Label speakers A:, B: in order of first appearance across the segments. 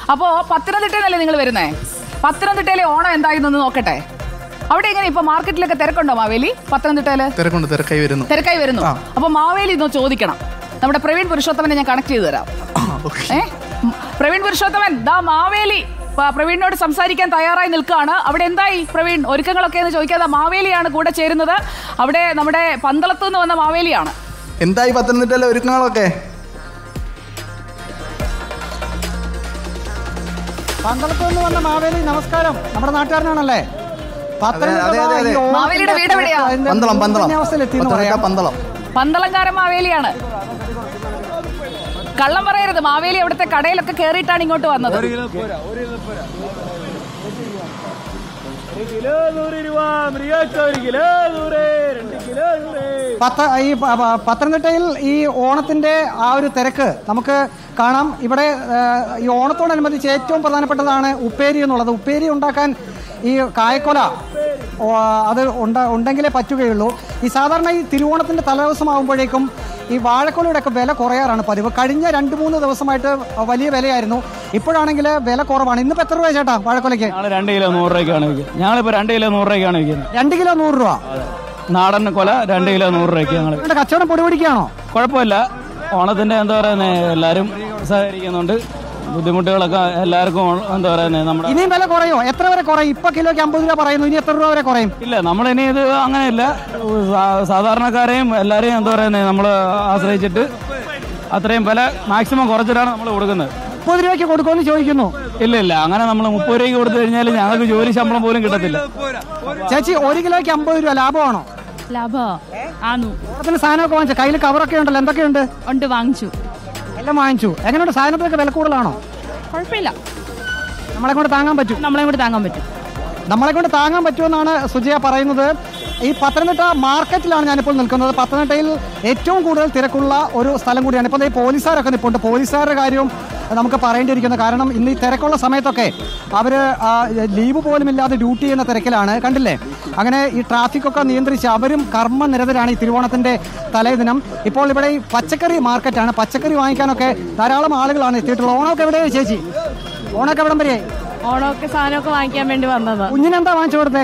A: അപ്പോ പത്തനംതിട്ടയിലല്ലേ നിങ്ങൾ വരുന്നേ പത്തനംതിട്ടയിലെ ഓണം എന്തായിരുന്നു നോക്കട്ടെ അവിടെ എങ്ങനെ ഇപ്പൊ മാർക്കറ്റിലൊക്കെ തിരക്കുണ്ടോ മാവേലി പത്തനംതിട്ടയില്
B: തിരക്കുണ്ട് തിരക്കായി വരുന്നു
A: തിരക്കായി വരുന്നു
B: ആ.
A: അപ്പൊ മാവേലി ഇന്ന് ചോദിക്കണം നമ്മുടെ പ്രവീൺ പുരുഷോത്തമനെ ഞാൻ കണക്ട് ചെയ്തു തരാം
B: ഓക്കെ
A: ഏ ഉം, പ്രവീൺ പുരുഷോത്തമൻ ദാ മാവേലി പ- പ്രവീണിനോട് സംസാരിക്കാൻ തയ്യാറായി നിൽക്കുകയാണ് അവിടെ എന്തായി പ്രവീൺ ഒരുക്കങ്ങളൊക്കെ എന്ന് ചോദിക്കാതെ മാവേലിയാണ് കൂടെ ചേരുന്നത് അവിടെ നമ്മുടെ പന്തളത്തു നിന്ന് വന്ന മാവേലിയാണ്
B: എന്തായി പത്തനംതിട്ടയിലെ ഒരുക്കങ്ങളൊക്കെ
C: പന്തളത്ത് നിന്ന് വന്ന മാവേലി നമസ്കാരം നമ്മുടെ നാട്ടുകാരനാണല്ലേ പത്തനംതിട്ട
B: അതെ, അതെ, അതെ.
C: ഈ ഓണത്തിന്റെ
A: മാവേലിയുടെ വീട് എവിടെയാ?
C: അതിന്റെ
B: പന്തളം പന്തളം
C: മൂർധന്യാവസ്ഥയിലെത്തിയെന്ന്
B: പത്തനംതിട്ട
C: പറയാം.
B: പന്തളം
A: പന്തളംകാരൻ മാവേലിയാണ് കള്ളം പറയരുത് മാവേലി അവിടുത്തെ കടയിലൊക്കെ കേറിയിട്ടാണ് ഇങ്ങോട്ട് വന്നത്
C: പത്ത ഈ പ- പ- പത്തനംതിട്ടയിൽ ഈ ഓണത്തിന്റെ ആ ഒരു തിരക്ക് നമുക്ക് കാണാം ഇവിടെ ആ, ഈ ഓണത്തോടനുബന്ധിച്ച് ഏറ്റവും പ്രധാനപ്പെട്ടതാണ് ഉപ്പേരി എന്നുള്ളത് ഉപ്പേരി ഉണ്ടാക്കാൻ ഈ കായക്കൊല ഓ, അത് ഉണ്ട ഉണ്ടെങ്കിലേ പറ്റുകയുള്ളൂ ഈ സാധാരണ ഈ തിരുവോണത്തിന്റെ തലേദിവസം ആകുമ്പോഴേക്കും ഈ വാഴക്കൊലയുടെ ഒക്കെ വില കുറയാറാണ് പതിവ് കഴിഞ്ഞ രണ്ട് മൂന്ന് ദിവസമായിട്ട് വലിയ വിലയായിരുന്നു ഇപ്പോഴാണെങ്കിൽ വില കുറവാണ് ഇന്നിപ്പോൾ എത്ര രൂപ ചേട്ടാ വാഴക്കൊലയ്ക്ക്
D: ഞങ്ങൾ രണ്ട് കിലോ നൂറ് രൂപയ്ക്കാണ് വിൽക്കുന്നത് ഞങ്ങളിപ്പോൾ രണ്ട് കിലോ നൂറ് രൂപയ്ക്കാണ് വിൽക്കുന്നത്
C: രണ്ട് കിലോ നൂറ് രൂപ
D: നാടൻ കൊല രണ്ട് കിലോ നൂറ് രൂപയ്ക്ക് ഞങ്ങൾ
C: നിങ്ങളുടെ കച്ചവടം പൊടി പിടിക്കുകയാണോ
D: കുഴപ്പമില്ല ഓണത്തിന്റെ എന്താ പറയുന്നത് എല്ലാവരും സഹകരിക്കുന്നുണ്ട് ബുദ്ധിമുട്ടുകളൊക്കെ എല്ലാവർക്കും ഓ- എന്താ പറയുന്നത് നമ്മുടെ
C: ഇനിയും വില കുറയോ എത്ര വരെ കുറയും ഇപ്പൊ കിലോയ്ക്ക് അമ്പത് രൂപ പറയുന്നു ഇനി എത്ര രൂപ വരെ കുറയും
D: ഇല്ല നമ്മളിനി ഇത് അങ്ങനെയില്ല സാ- സാധാരണക്കാരെയും എല്ലാവരെയും എന്താ പറയുന്നത് നമ്മൾ ആശ്രയിച്ചിട്ട് അത്രയും വില മാക്സിമം കുറച്ചിട്ടാണ് നമ്മൾ കൊടുക്കുന്നത്
C: മുപ്പത് രൂപയ്ക്ക് കൊടുക്കുമെന്ന് ചോദിക്കുന്നു
D: ഇല്ല ഇല്ല അങ്ങനെ നമ്മൾ മുപ്പത് രൂപയ്ക്ക് കൊടുത്തു കഴിഞ്ഞാൽ ഞങ്ങൾക്ക് ജോലി ശമ്പളം പോലും കിട്ടത്തില്ല
C: ചേച്ചി ഒരു കിലോയ്ക്ക് അമ്പത് രൂപ ലാഭമാണോ
E: ലാഭോ ആന്നു
C: ഓണത്തിന് സാധനമൊക്കെ വാങ്ങിച്ചു കയ്യിൽ കവറൊക്കെ ഉണ്ടല്ലോ എന്തൊക്കെയുണ്ട്
E: ഉണ്ട് വാങ്ങിച്ചു
C: എല്ലാം വാങ്ങിച്ചു എങ്ങനെയുണ്ട് സാധനത്തിനൊക്കെ വില കൂടുതലാണോ
E: കുഴപ്പമില്ല
C: നമ്മളെ കൊണ്ട് താങ്ങാൻ പറ്റും
E: നമ്മളെ കൂടി താങ്ങാൻ പറ്റും
C: നമ്മളെ കൊണ്ട് താങ്ങാൻ പറ്റുമെന്നാണ് സുജയ പറയുന്നത് ഈ പത്തനംതിട്ട മാർക്കറ്റിലാണ് ഞാനിപ്പോൾ നിൽക്കുന്നത് പത്തനംതിട്ടയിൽ ഏറ്റവും കൂടുതൽ തിരക്കുള്ള ഒരു സ്ഥലം കൂടിയാണ് ഇപ്പോൾ ഈ പോലീസുകാരൊക്കെ നിൽപ്പുണ്ട് പോലീസുകാരുടെ കാര്യവും നമുക്ക് പറയേണ്ടിയിരിക്കുന്നു കാരണം ഇന്ന് ഈ തിരക്കുള്ള സമയത്തൊക്കെ അവർ ലീവ് പോലും ഇല്ലാതെ ഡ്യൂട്ടി ചെയ്യുന്ന തിരക്കിലാണ് കണ്ടില്ലേ അങ്ങനെ ഈ ട്രാഫിക്കൊക്കെ നിയന്ത്രിച്ച് അവരും കർമ്മനിരതരാണ് ഈ തിരുവോണത്തിന്റെ തലേദിനം ഇപ്പോൾ ഇവിടെ ഈ പച്ചക്കറി മാർക്കറ്റാണ് പച്ചക്കറി വാങ്ങിക്കാനൊക്കെ ധാരാളം ആളുകളാണ് എത്തിയിട്ടുള്ളത് ഓണമൊക്കെ എവിടെയായി ചേച്ചി ഓണമൊക്കെ എവിടം വരെയായി
E: ഓണമൊക്കെ സാധനമൊക്കെ വാങ്ങിക്കാൻ വേണ്ടി വന്നതാ
C: കുഞ്ഞിനെന്താ വാങ്ങിച്ചു കൊടുത്തേ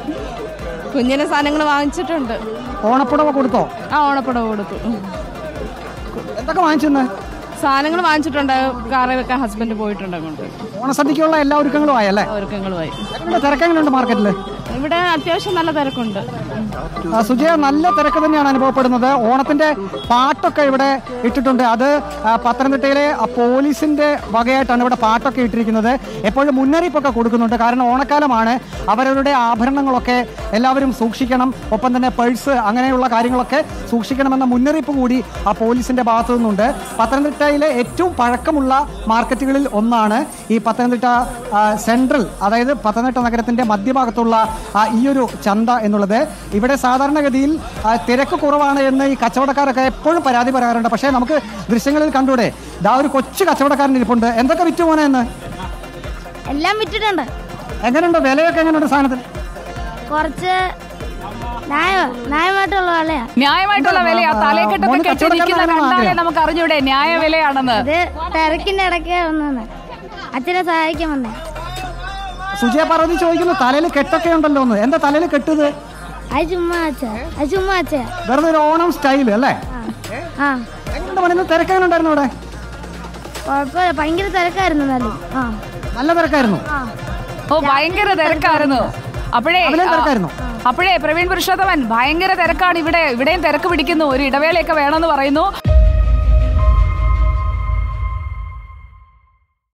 E: കുഞ്ഞിന് സാധനങ്ങൾ വാങ്ങിച്ചിട്ടുണ്ട്
C: ഓണപ്പുടവ കൊടുത്തോ
E: ആ ഓണപ്പടവ് കൊടുത്തു ഉം.
C: എന്തൊക്കെ വാങ്ങിച്ചെന്ന്
E: സാധനങ്ങൾ വാങ്ങിച്ചിട്ടുണ്ട് കാറിൽ വെക്കാൻ ഹസ്ബൻഡ് പോയിട്ടുണ്ട് അങ്ങോട്ട്
C: ഓണസദ്യക്കുള്ള എല്ലാ ഒരുക്കങ്ങളും ആയല്ലേ
E: ഒരുക്കങ്ങളുമായി
C: എങ്ങനെയുണ്ട് തിരക്കെങ്ങനെയുണ്ട് മാർക്കറ്റിൽ
E: ഇവിടെ അത്യാവശ്യം നല്ല തിരക്കുണ്ട് ഉം.
C: ആ, സുജയ നല്ല തിരക്ക് തന്നെയാണ് അനുഭവപ്പെടുന്നത് ഓണത്തിന്റെ പാട്ടൊക്കെ ഇവിടെ ഇട്ടിട്ടുണ്ട് അത് ആ, പത്തനംതിട്ടയിലെ ആ, പോലീസിന്റെ വകയായിട്ടാണ് ഇവിടെ പാട്ടൊക്കെ ഇട്ടിരിക്കുന്നത് എപ്പോഴും മുന്നറിയിപ്പൊക്കെ കൊടുക്കുന്നുണ്ട് കാരണം ഓണക്കാലമാണ് അവരവരുടെ ആഭരണങ്ങളൊക്കെ എല്ലാവരും സൂക്ഷിക്കണം ഒപ്പം തന്നെ പേഴ്സ് അങ്ങനെയുള്ള കാര്യങ്ങളൊക്കെ സൂക്ഷിക്കണമെന്ന മുന്നറിയിപ്പ് കൂടി ആ പോലീസിന്റെ ഭാഗത്തു നിന്നുണ്ട് പത്തനംതിട്ടയിലെ ഏറ്റവും പഴക്കമുള്ള മാർക്കറ്റുകളിൽ ഒന്നാണ് ഈ പത്തനംതിട്ട ആ, സെൻട്രൽ അതായത് പത്തനംതിട്ട നഗരത്തിന്റെ മധ്യഭാഗത്തുള്ള ആ, ഈ ഒരു ചന്ത എന്നുള്ളത് ഇവിടെ സാധാരണഗതിയിൽ ആ, തിരക്ക് കുറവാണ് എന്ന് ഈ കച്ചവടക്കാരൊക്കെ എപ്പോഴും പരാതി പറയാറുണ്ട് പക്ഷേ നമുക്ക് ദൃശ്യങ്ങളിൽ കണ്ടൂടെ ദാ ഒരു കൊച്ചു കച്ചവടക്കാരൻ ഇരിപ്പുണ്ട് എന്തൊക്കെ വിറ്റു പോനെ എന്ന്
F: എല്ലാം വിറ്റിട്ടുണ്ട്
C: എങ്ങനെയുണ്ട് വിലയൊക്കെ എങ്ങനെയുണ്ട് സാധനത്തിന്
F: കുറച്ച് ന്യായ ന്യായമായിട്ടുള്ള വിലയാ
A: ന്യായമായിട്ടുള്ള വിലയാ തലേക്കെട്ടൊക്കെ
C: മോന്
A: കെട്ടി നിൽക്കുന്ന
C: കച്ചവടക്കാരനാണോ
A: കണ്ടാലേ
C: ആദ്യം?
A: നമുക്ക് അറിഞ്ഞൂടെ ന്യായ വിലയാണെന്ന്
F: ഇത് തിരക്കിന്റെ ഇടയ്ക്ക് വന്നത് അച്ഛനെ സഹായിക്കാൻ വന്നേ
C: സുജയ പാർവതി ചോദിക്കുന്നു തലയിൽ കെട്ടൊക്കെ ഉണ്ടല്ലോ എന്ന് എന്താ തലയിൽ കെട്ടത്
F: അത് ചുമ്മാ അച്ഛ അത് ചുമ്മാ അച്ഛ
C: വെറുതെ ഒരു ഓണം സ്റ്റൈൽ അല്ലേ
F: ആ
C: എങ്ങനെയുണ്ട് മോനെ തിരക്കെങ്ങനെ ഉണ്ടായിരുന്നു ഇവിടെ
F: കുഴപ്പമില്ല ഭയങ്കര തിരക്കായിരുന്നു എന്നാലും ആ
C: നല്ല തിരക്കായിരുന്നു
F: ആ
A: ഓ ഭയങ്കര തിരക്കായിരുന്നു അപ്പോഴേ
C: രാവിലെയും
A: ആ,
C: തിരക്കായിരുന്നോ?
A: അപ്പോഴേ പ്രവീൺ പുരുഷോത്തമൻ ഭയങ്കര തിരക്കാണ് ഇവിടെ ഇവിടെയും തിരക്ക് പിടിക്കുന്നു ഒരു ഇടവേളയൊക്കെ വേണമെന്ന് പറയുന്നു